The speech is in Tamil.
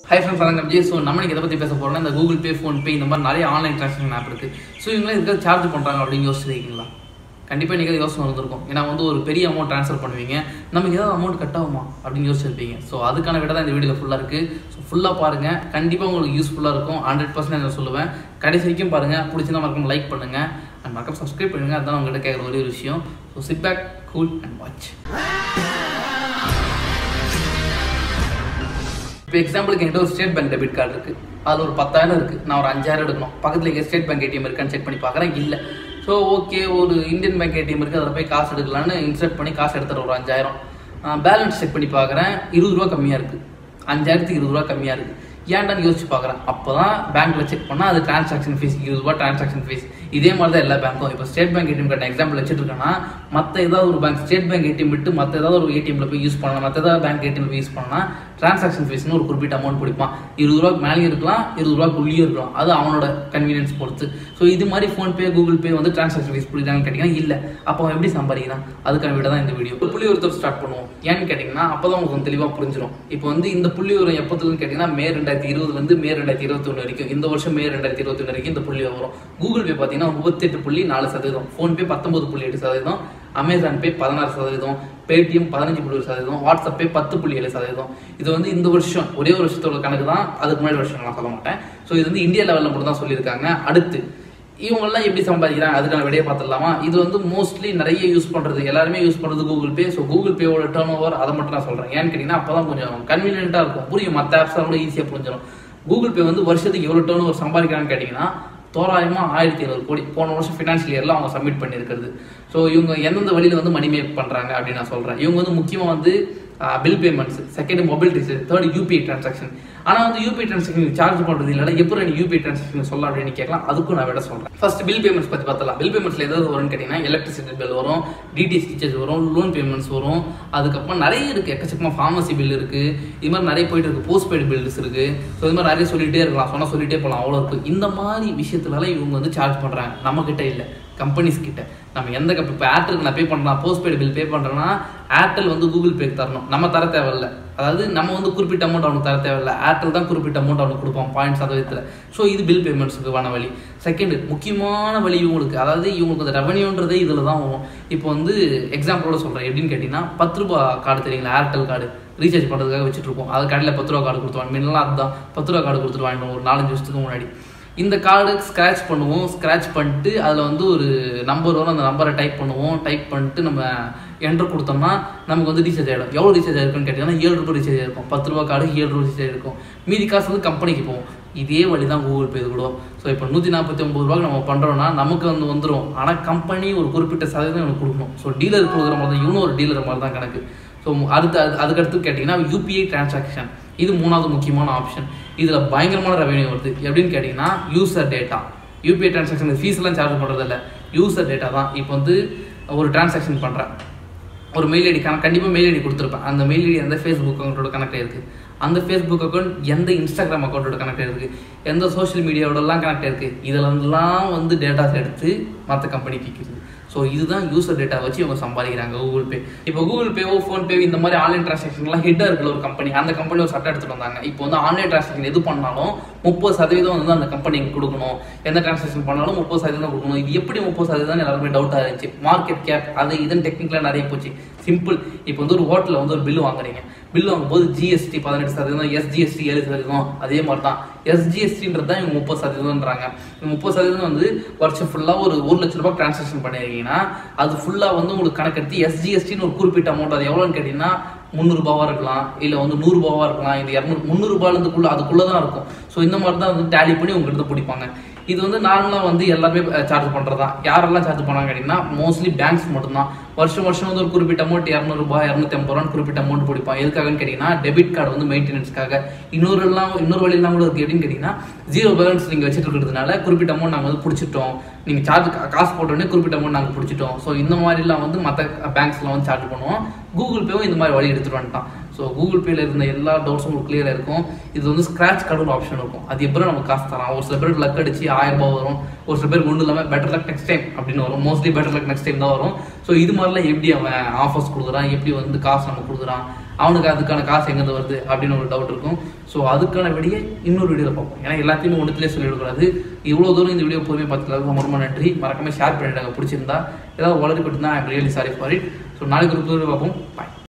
ஹை ஃப்ரெண்ட்ஸ் வணக்கம் ஜி ஸோ நம்ம இன்னைக்கு எதை பற்றி பேச போகிறோம்னா இந்த கூகுள் பே ஃபோன்பே இந்த மாதிரி நிறைய ஆன்லைன் ட்ரான்சாக்ஷன் ஆப் இருக்குது ஸோ இவங்களாம் இதுக்கு சார்ஜ் பண்ணுறாங்க அப்படின்னு யோசிச்சிருக்கீங்களா கண்டிப்பாக நீங்கள் யோசனை வந்திருக்கும் ஏன்னா வந்து ஒரு பெரிய அமௌண்ட் ட்ரான்ஸ்ஃபர் பண்ணுவீங்க நமக்கு ஏதாவது அமௌண்ட் கட் ஆகுமா அப்படின்னு யோசிச்சிருப்பீங்க ஸோ அதுக்கான விட தான் இந்த வீடியோ ஃபுல்லாக இருக்குது ஸோ ஃபுல்லாக பாருங்கள் கண்டிப்பாக உங்களுக்கு யூஸ்ஃபுல்லாக இருக்கும் ஹண்ட்ரட் பர்சன்ட் நான் சொல்லுவேன் கடைசி வரைக்கும் பாருங்கள் பிடிச்சிருந்தா மறக்காம லைக் பண்ணுங்கள் அண்ட் மறக்காம சப்ஸ்கிரைப் பண்ணுங்கள் அதுதான் உங்கள்கிட்ட கேட்குற ஒரே ஒரு விஷயம் so sit back cool and watch இப்போ எக்ஸாம்பிளுக்கு என்கிட்ட ஒரு ஸ்டேட் பேங்க் டெபிட் கார்டு இருக்குது அதில் ஒரு பத்தாயிரம் இருக்குது நான் ஒரு அஞ்சாயிரம் எடுக்கணும் பக்கத்தில் எங்கே ஸ்டேட் பேங்க் ஏடிஎம் இருக்கான்னு செக் பண்ணி பார்க்குறேன் இல்லை ஸோ ஓகே ஒரு இந்தியன் பேங்க் ஏடிஎம் இருக்குது அதில் போய் காசு எடுக்கலான்னு இன்சர்ட் பண்ணி காசு எடுத்துகிற ஒரு அஞ்சாயிரம் பேலன்ஸ் செக் பண்ணி பார்க்குறேன் இருபது ரூபா கம்மியாக இருக்குது அஞ்சாயிரத்துக்கு இருபது ரூபா கம்மியாக இருக்குது ஏன்டான்னு யோசிச்சு பார்க்குறேன் அப்போ தான் பேங்க்கில் செக் பண்ணால் அது டிரான்சாக்ஷன் ஃபீஸ் இருபது ரூபா டிரான்சாக்ஷன் ஃபீஸ் இதே மாதிரி தான் எல்லா பேங்க்கும் இப்போ State Bank ATM card example வச்சுட்டு இருக்கேன்னா மற்ற ஏதாவது ஒரு பேங்க் ஸ்டேட் பேங்க் ஏடிஎம் விட்டு மற்ற ஏதாவது ஒரு ஏடிஎம்ல போய் யூஸ் பண்ணலாம் மற்ற ஏதாவது பேங்க் ஏடிஎம் போய் யூஸ் பண்ணலாம் டிரான்சாக்ஷன் ஃபீஸ்னு ஒரு குறிப்பிட்ட அமௌண்ட் பிடிப்பான் இருபது ரூபாய்க்கு மேலேயும் இருக்கலாம் இருபது ரூபாய்க்கு உள்ளேயும் இருக்கலாம் அது அவனோட கன்வீனியன்ஸ் பொறுத்து ஸோ இது மாதிரி ஃபோன்பே கூகுள் பே வந்து டிரான்சாக்ஷன் ஃபீஸ் பிடிக்கிறாங்கன்னு கேட்டிங்கன்னா இல்லை அப்போ அவன் எப்படி சம்பாதிக்கிறான் அதுக்கான விட தான் இந்த வீடியோ புள்ளி ஒருத்தர் ஸ்டார்ட் பண்ணுவோம் ஏன்னு கேட்டிங்கன்னா அப்போ தான் உங்களுக்கு தெளிவாக புரிஞ்சிடும் இப்போ வந்து இந்த புள்ளி வரும் எப்போதுன்னு கேட்டிங்கன்னா மே ரெண்டாயிரத்தி இருபதுலேருந்து மே ரெண்டாயிரத்தி இருபத்தொன்று வரைக்கும் இந்த வருஷம் மே ரெண்டாயிரத்தி இருபத்தொன்று வரைக்கும் இந்த புள்ளி வரும் கூகுள் பே பார்த்தீங்கன்னா முப்பத்தெட்டு புள்ளி நாலு சதவீதம் ஃபோன்பே பத்தொம்பது புள்ளி எட்டு சதவீதம் அமேசான் பே பதினாறு சதவீதம் பேடிஎம் பதினஞ்சு புள்ளி ஒரு சதவீதம் வாட்ஸ்அப் பே பத்து புள்ளி ஏழு சதவீதம் இது வந்து இந்த வருஷம் ஒரே ஒரு வருஷத்தோட கணக்கு தான் அதுக்கு முன்னாடி வருஷம் நான் சொல்ல மாட்டேன் ஸோ இது வந்து இந்தியா லெவலில் மட்டும் தான் சொல்லியிருக்காங்க அடுத்து இவங்கெல்லாம் எப்படி சம்பாதிக்கிறாங்க அதுக்கான விடையை பார்த்துடலாமா இது வந்து மோஸ்ட்லி நிறைய யூஸ் பண்ணுறது எல்லாருமே யூஸ் பண்ணுறது கூகுள் பே ஸோ கூகுள் பேவோட டேர்ன் ஓவர் அதை மட்டும் நான் சொல்கிறேன் ஏன்னு கேட்டிங்கன்னா அப்போ தான் கொஞ்சம் கன்வீனியண்ட்டாக இருக்கும் புரியும் மற்ற ஆப்ஸாக கூட ஈஸியாக புரிஞ்சிடும் கூகுள் பே வந்து வருஷத்துக்கு எவ்வளோ டேர்ன் ஓவர் சம்பாதிக்கிறான்னு கேட்டிங்கன்னா தோராயமாக ஆயிரத்தி ஐநூறு கோடி போன வருஷம் ஃபினான்ஷியல் இயரில் அவங்க சப்மிட் பண்ணியிருக்கிறது ஸோ இவங்க எந்தெந்த வழியில் வந்து மணி மேக் பண்ணுறாங்க அப்படின்னு நான் சொல்கிறேன் இவங்க வந்து முக்கியமாக வந்து bill payments second mobile recharge third UPI transaction ஆனால் வந்து யூபிஐ டிரான்சாக்ஷன் சார்ஜ் பண்ணுறது இல்லை எப்படி நீ யூபிஐ டிரான்சாக்ஷன் சொல்லலாம் அப்படின்னு கேட்கலாம் அதுக்கும் நான் விட சொல்கிறேன் ஃபர்ஸ்ட் பில் பேமெண்ட்ஸ் பற்றி பார்த்தலாம் பில் பேமெண்ட்ஸில் எதாவது வரும்னு கேட்டிங்கன்னா எலக்ட்ரிசிட்டி பில் வரும் டிடிஎஸ் ரீசார்ஜ் வரும் லோன் பேமெண்ட்ஸ் வரும் அதுக்கப்புறம் நிறைய இருக்குது எக்கச்சக்கமாக ஃபார்மசி பில் இருக்குது இது மாதிரி நிறைய போயிட்டு இருக்குது போஸ்ட் பெய்டு பில்ஸ் இருக்குது ஸோ இது மாதிரி நிறைய சொல்லிகிட்டே இருக்கலாம் சொன்னால் சொல்லிகிட்டே போகலாம் அவ்வளோ இருக்குது இந்த மாதிரி விஷயத்துலலாம் இவங்க வந்து சார்ஜ் பண்ணுறாங்க நம்மக்கிட்ட இல்லை கம்பெனிஸ் கிட்ட நம்ம எந்த கப் இப்போ ஏர்டெலுக்கு நான் பே பண்ணுறேன் போஸ்ட் பெய்டு பில் பே பண்ணுறேன்னா ஏர்டெல் வந்து கூகுள் பேக்கு தரணும் நம்ம தர தேவையில்ல அதாவது நம்ம வந்து குறிப்பிட்ட அமௌண்ட் அவனுக்கு தர தேவையில்ல ஏர்டெல் தான் குறிப்பிட்ட அமௌண்ட் அவனுக்கு கொடுப்பான் பாயிண்ட் சதவீதத்தில் ஸோ இது பில் பேமெண்ட்ஸுக்கான வழி செகண்ட் முக்கியமான வழி இவங்களுக்கு அதாவது இவங்களுக்கு அந்த ரெவன்யூன்றதே இதில் தான் வரும் இப்போ வந்து எக்ஸாம்பிளோட சொல்கிறேன் எப்படின்னு கேட்டிங்கன்னா பத்து ரூபா கார்டு தெரியுங்களா ஏர்டெல் கார்டு ரீசார்ஜ் பண்ணுறதுக்காக வச்சுட்டு இருப்போம் அது கடையில் பத்து ரூபா கார்டு கொடுத்துருவாங்க முன்னெல்லாம் அதுதான் பத்து ரூபா கார்டு கொடுத்துட்டு வாங்கிட்டோம் ஒரு நாலஞ்சு வருஷத்துக்கு முன்னாடி இந்த கார்டு ஸ்க்ராட்ச் பண்ணுவோம் ஸ்க்ராட்ச் பண்ணிட்டு அதில் வந்து ஒரு நம்பர் வரும் அந்த நம்பரை டைப் பண்ணுவோம் டைப் பண்ணிட்டு நம்ம என்ட்ரு கொடுத்தோம்னா நமக்கு வந்து ரீசார்ஜ் ஆகிடும் எவ்வளோ ரீசார்ஜ் ஆயிருக்குன்னு கேட்டிங்கன்னா ஏழு ரூபாய் ரீசார்ஜ் இருக்கும் பத்து ரூபா கார்டு ஏழு ரூபா ரீசார்ஜ் இருக்கும் மீதி காசு வந்து கம்பெனிக்கு போகும் இதே வழி தான் கூகுள் பே கூட ஸோ இப்போ நூற்றி நாற்பத்தி ஒம்பது ரூபாய்க்கு நம்ம பண்ணுறோம்னா நமக்கு வந்து வந்துடும் ஆனால் கம்பெனி ஒரு குறிப்பிட்ட சதவீதம் எனக்கு கொடுக்கணும் ஸோ டீலர் கொடுக்குற மாதிரி தான் இவனும் ஒரு டீலர் மாதிரி தான் கணக்கு ஸோ அடுத்து அது அதுக்கடுத்து கேட்டிங்கன்னா யூபிஐ டிரான்சாக்ஷன் இது மூணாவது முக்கியமான ஆப்ஷன் இதில் பயங்கரமான ரெவன்யூ வருது எப்படின்னு கேட்டிங்கன்னா யூசர் டேட்டா யூபிஐ டிரான்சாக்ஷன் ஃபீஸ்லாம் சார்ஜ் பண்ணுறதில்ல யூசர் டேட்டா தான் இப்போ வந்து ஒரு டிரான்சாக்ஷன் பண்ணுறேன் ஒரு மெயில் ஐடி கணக்கு கண்டிப்பாக மெயில் ஐடி கொடுத்துருப்பேன் அந்த மெயில் ஐடி எந்த ஃபேஸ்புக் அக்கௌண்ட்டோட கனெக்ட் இருக்குது அந்த ஃபேஸ்புக் அக்கௌண்ட் எந்த இன்ஸ்டாகிராம் அக்கௌண்ட்டோட கனெக்ட் இருக்குது எந்த சோஷியல் மீடியாவோடலாம் கனெக்ட் இருக்குது இதிலலாம் வந்து டேட்டாஸ் எடுத்து மற்ற கம்பெனிக்கு விற்கிது ஸோ இதுதான் யூசர் டேட்டா வச்சு இவங்க சம்பாதிக்கிறாங்க கூகுள் பே இப்போ கூகுள் பேவோ ஃபோன்பே இந்த மாதிரி ஆன்லைன் டிரான்சாக்ஷன்லாம் ஹெட்டாக இருக்கிற ஒரு கம்பெனி அந்த கம்பெனி ஒரு சட்டம் எடுத்துட்டு வந்தாங்க இப்போ வந்து ஆன்லைன் டிரான்சாக்ஷன் எது பண்ணாலும் முப்பது சதவீதம் வந்து அந்த கம்பெனிக்கு கொடுக்கணும் எந்த டிரான்சாக்ஷன் பண்ணாலும் முப்பது சதவீதம் கொடுக்கணும் இது எப்படி முப்பது சதவீதம் எல்லாருமே டவுட்டாக இருந்துச்சு மார்க்கெட் கேப் அது இதுன்னு டெக்னிக்கலாக நிறைய போச்சு சிம்பிள் இப்போ வந்து ஒரு ஹோட்டலில் வந்து ஒரு பில் வாங்குறீங்க பில் வாங்கும்போது ஜிஎஸ்டி பதினெட்டு சதவீதம் எஸ்ஜிஎஸ்டி ஏழு சதவீதம் அதே மாதிரி தான் எஸ்ஜிஎஸ்டின்றது தான் இவங்க முப்பது சதவீதம்ன்றாங்க முப்பது சதவீதம் வந்து வருஷம் ஃபுல்லாக ஒரு ஒரு லட்ச ரூபாய் டிரான்சாக்ஷன் பண்ணிருக்கீங்கன்னா அது ஃபுல்லாக வந்து உங்களுக்கு கணக்கெடுத்து எஸ்ஜிஎஸ்டின்னு ஒரு குறிப்பிட்ட அமௌண்ட் அது எவ்வளோன்னு கேட்டிங்கன்னா முந்நூறுபாவாக இருக்கலாம் இல்லை வந்து நூறுரூபாவாக இருக்கலாம் இது இரநூறு முந்நூறுபாலேருந்துக்குள்ள அதுக்குள்ளே தான் இருக்கும் ஸோ இந்த மாதிரி தான் வந்து டேலி பண்ணி உங்கள்கிட்ட பிடிப்பாங்க இது வந்து நார்மலாக வந்து எல்லாருமே சார்ஜ் பண்ணுறதா யாரெல்லாம் சார்ஜ் பண்ணாங்க கேட்டிங்கன்னா மோஸ்ட்லி பேங்க்ஸ் மட்டும்தான் வருஷம் வருஷம் வந்து ஒரு குறிப்பிட்ட அமௌண்ட் இரநூறுபா இரநூத்தி ஐம்பது ரூபான்னு குறிப்பிட்ட அமௌண்ட் பிடிப்பான் எதுக்காகன்னு கேட்டிங்கன்னா டெபிட் கார்டு வந்து மெயின்டெனன்ஸ்க்காக இன்னொரு எல்லாம் இன்னொரு வழியெல்லாம் கூட இருக்குது எப்படின்னு கேட்டிங்கன்னா ஜீரோ பேலன்ஸ் நீங்கள் வச்சுட்டு இருக்கிறதுனால குறிப்பிட்ட அமௌண்ட் நாங்கள் வந்து பிடிச்சிட்டோம் நீங்கள் சார்ஜ் காசு போட்டோடனே குறிப்பிட்ட அமௌண்ட் நாங்கள் பிடிச்சிட்டோம் ஸோ இந்த மாதிரிலாம் வந்து மற்ற பேங்க்ஸ்லாம் வந்து சார்ஜ் பண்ணுவோம் கூகுள் பேவும் இந்த மாதிரி வழி எடுத்துகிட்டு வந்துட்டான் ஸோ கூகுள் பேல இருந்த எல்லா டவுட்ஸும் உங்களுக்கு கிளியராக இருக்கும் இது வந்து ஸ்க்ராட்ச் கார்டு ஒரு ஆப்ஷன் இருக்கும் அது எப்படி நம்ம காசு தரலாம் ஒரு சில பேருக்கு லக் அடிச்சு ஆயிரம் ரூபாய் வரும் ஒரு சில பேருக்கு ஒன்றும் இல்லாமல் பெட்டர் லக் நெக்ஸ்ட் டைம் அப்படின்னு வரும் mostly better luck next time தான் வரும் ஸோ இது மாதிரிலாம் எப்படி அவன் ஆஃபர்ஸ் கொடுக்குறான் எப்படி வந்து காசு நம்ம கொடுக்குறான் அவனுக்கு அதுக்கான காசு எங்கேருந்து வருது அப்படின்னு ஒரு டவுட் இருக்கும் ஸோ அதுக்கான விடியை இன்னொரு வீடியோவில் பார்ப்போம் ஏன்னா எல்லாத்தையுமே ஒன்றுத்துலேயே சொல்லிடக்கூடாது இவ்வளோ தூரம் இந்த வீடியோ பொறுமையாக பார்த்துக்கலாம் ரொம்ப ரொம்ப நன்றி மறக்காம ஷேர் பண்ணிடுங்க பிடிச்சிருந்தா ஏதாவது உளறி போட்டுருந்தா I'm really sorry for it so நாளைக்கு ஒரு புது video பார்ப்போம் பாய்